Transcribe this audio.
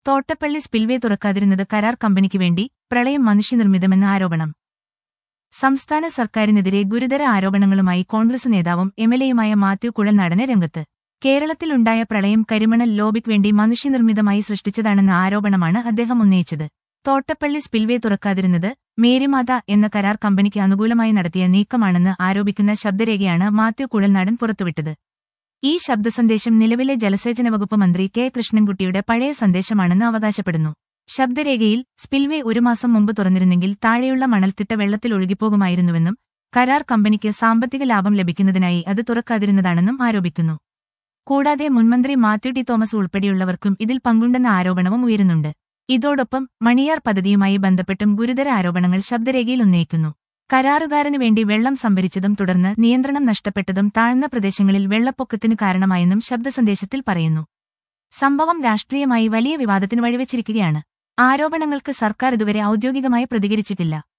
Thottappally spillway തുറക്കാതിരുന്നത് കരാർ കമ്പനിക്ക് വേണ്ടി പ്രളയം മനുഷ്യനിർമ്മിതമെന്ന ആരോപണം സംസ്ഥാന സർക്കാരിനെതിരെ ഗുരുതര ആരോപണങ്ങളുമായി കോൺഗ്രസ് നേതാവും എംഎൽഎയുമായ മാത്യു കുഴൽനാടന് രംഗത്ത് കേരളത്തിലുണ്ടായ പ്രളയം കരിമണൽ ലോബിക്ക് വേണ്ടി മനുഷ്യനിർമ്മിതമായി സൃഷ്ടിച്ചതാണെന്ന ആരോപണമാണ് അദ്ദേഹം ഉന്നയിച്ചത് തോട്ടപ്പള്ളി സ്പിൽവേ തുറക്കാതിരുന്നത് മേരിമാത എന്ന കരാർ കമ്പനിക്ക് അനുകൂലമായി നടത്തിയ നീക്കമാണെന്ന് ആരോപിക്കുന്ന ശബ്ദരേഖയാണ് മാത്യു കുഴൽനാടൻ പുറത്തുവിട്ടത് ഈ ശബ്ദസന്ദേശം നിലവിലെ ജലസേചന വകുപ്പ് മന്ത്രി കെ കൃഷ്ണൻകുട്ടിയുടെ പഴയ സന്ദേശമാണെന്ന് അവകാശപ്പെടുന്നു ശബ്ദരേഖയിൽ സ്പിൽവേ ഒരു മാസം മുമ്പ് തുറന്നിരുന്നെങ്കിൽ താഴെയുള്ള മണൽത്തിട്ട വെള്ളത്തിൽ ഒഴുകിപ്പോകുമായിരുന്നുവെന്നും കരാർ കമ്പനിക്ക് സാമ്പത്തിക ലാഭം ലഭിക്കുന്നതിനായി അത് തുറക്കാതിരുന്നതാണെന്നും ആരോപിക്കുന്നു കൂടാതെ മുൻമന്ത്രി മാത്യു ടി തോമസ് ഉൾപ്പെടെയുള്ളവർക്കും ഇതിൽ പങ്കുണ്ടെന്ന ആരോപണവും ഉയരുന്നുണ്ട് ഇതോടൊപ്പം മണിയാർ പദ്ധതിയുമായി ബന്ധപ്പെട്ടും ഗുരുതര ആരോപണങ്ങൾ ശബ്ദരേഖയിൽ ഉന്നയിക്കുന്നു കരാറുകാരനു വേണ്ടി വെള്ളം സംഭരിച്ചതും തുടർന്ന് നിയന്ത്രണം നഷ്ടപ്പെട്ടതും താഴ്ന്ന പ്രദേശങ്ങളിൽ വെള്ളപ്പൊക്കത്തിന് കാരണമായെന്നും ശബ്ദസന്ദേശത്തിൽ പറയുന്നു സംഭവം രാഷ്ട്രീയമായി വലിയ വിവാദത്തിന് വഴിവെച്ചിരിക്കുകയാണ് ആരോപണങ്ങൾക്ക് സർക്കാർ ഇതുവരെ ഔദ്യോഗികമായി പ്രതികരിച്ചിട്ടില്ല